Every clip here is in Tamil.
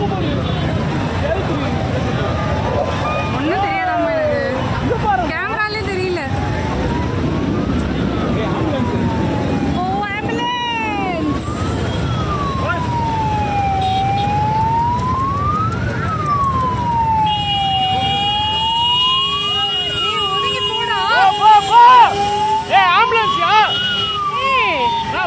ஒன்றும் தெரியாதாம்மா எனக்கு கேமராலே தெரியல ஓ ஆம்புலன்ஸ் நீ ஒதுங்கி போடா ஏய்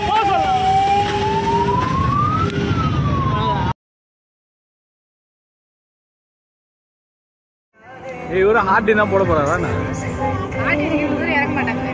ஏய் இவரு ஹார்ட் என்ன போட போறாரா என்ன? ஆட்டி அடிக்கும் போது இறக்க மாட்டாங்க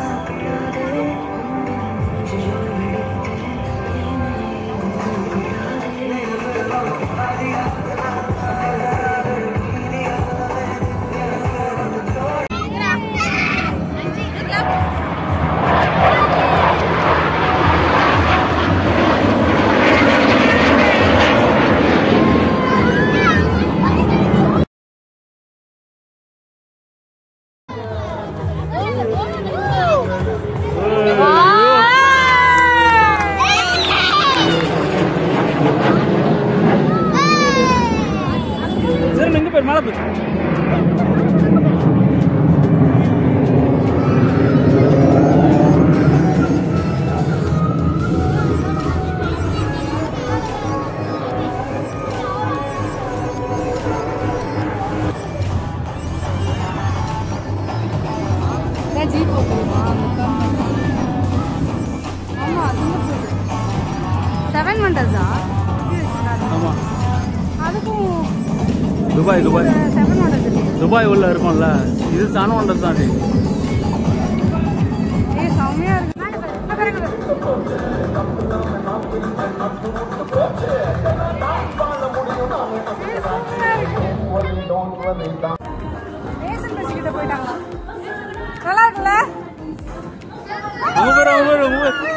சரி எங்க போய் மேல போய் அதான் ஜீப் ஓகேவா ஆமா அதுவும் செவன் வண்டர்ஸா ஆமா அதுக்கும் துபாய் துபாய் செவன் வண்டர்ஸ் இருக்கு துபாய் உள்ள இருக்கும்ல இது சன ஒண்டர் தான் டி. ஏய் செம்மையா இருக்கு அங்க பாரு, அங்க பாரு. ஏய், சூப்பரா இருக்கு. ரேஷன் பஸ் கிட்ட போயிட்டாங்களா நல்லா இருக்குல்ல அங்க பாரு அங்க பாரு அங்க பாரு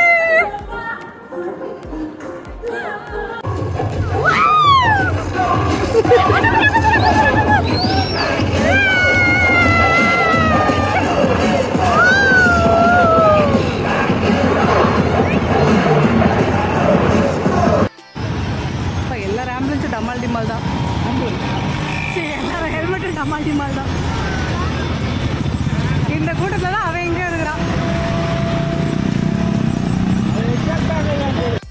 அப்பா எல்லாரும் ஆம்புலன்ஸும் டமால் டிமால் தான் சரி எல்லாரும் ஹெல்மெட்டும் டமால் டிமால் தான் இந்த கூட்டத்தில் தான் அவன் எங்கே இருக்கிறான்